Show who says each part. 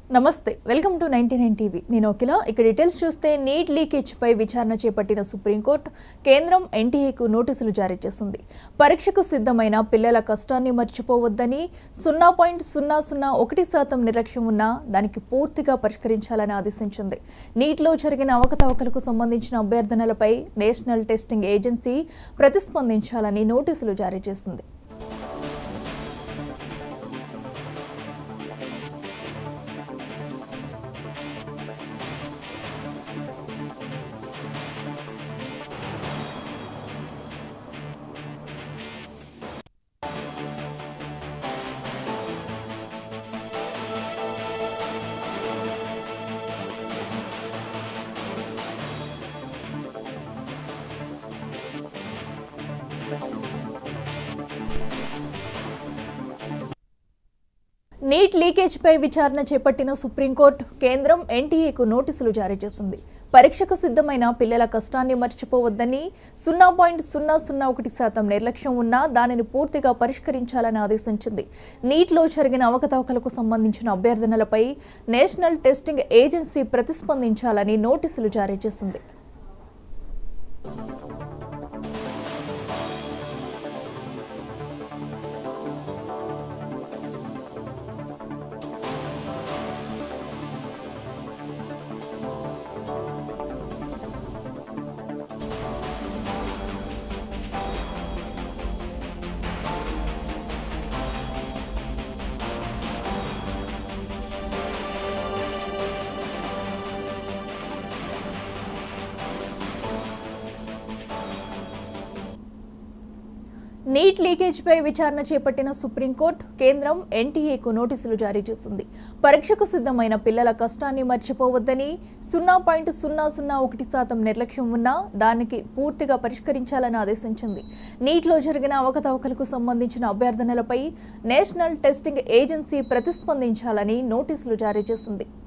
Speaker 1: నమస్తే welcome to ninety nine TV నేను అఖిల ఇక డీటెయిల్స్ చూస్తే నీట్ లీకేజ్ పై విచారణ చేపట్టిన సుప్రీంకోర్టు కేంద్రం ఎన్టీఏకు నోటీసులు జారీ చేసింది పరీక్షకు సిద్ధమైన పిల్లల కష్టాన్ని మర్చిపోవద్దని సున్నా పాయింట్ సున్నా సున్నా ఒకటి శాతం నిర్లక్ష్యం ఉన్నా దానికి పూర్తిగా పరిష్కరించాలని ఆదేశించింది నీట్లో జరిగిన అవకతవకలకు సంబంధించిన అభ్యర్థనలపై నేషనల్ టెస్టింగ్ ఏజెన్సీ ప్రతిస్పందించాలని నోటీసులు జారీ చేసింది నీట్ లీకేజ్పై విచారణ చేపట్టిన సుప్రీంకోర్టు కేంద్రం ఎన్టీఏకు నోటీసులు జారీ చేసింది పరీక్షకు సిద్ధమైన పిల్లల కష్టాన్ని మర్చిపోవద్దని సున్నా పాయింట్ సున్నా సున్నా ఒకటి శాతం నిర్లక్ష్యం ఉన్నా దానిని పూర్తిగా పరిష్కరించాలని ఆదేశించింది నీట్లో జరిగిన అవకతవకలకు సంబంధించిన అభ్యర్థనలపై నేషనల్ టెస్టింగ్ ఏజెన్సీ ప్రతిస్పందించాలని నోటీసులు జారీ చేసింది నీట్ లీకేజ్పై విచారణ చేపట్టిన సుప్రీంకోర్టు కేంద్రం ఎన్టీఏకు నోటీసులు జారీ చేసింది పరీక్షకు సిద్ధమైన పిల్లల కష్టాన్ని మర్చిపోవద్దని సున్నా పాయింట్ సున్నా సున్నా ఒకటి శాతం నిర్లక్ష్యం ఉన్నా దానికి పూర్తిగా పరిష్కరించాలని ఆదేశించింది నీట్లో జరిగిన అవకతవకలకు సంబంధించిన అభ్యర్థనలపై నేషనల్ టెస్టింగ్ ఏజెన్సీ ప్రతిస్పందించాలని నోటీసులు జారీ చేసింది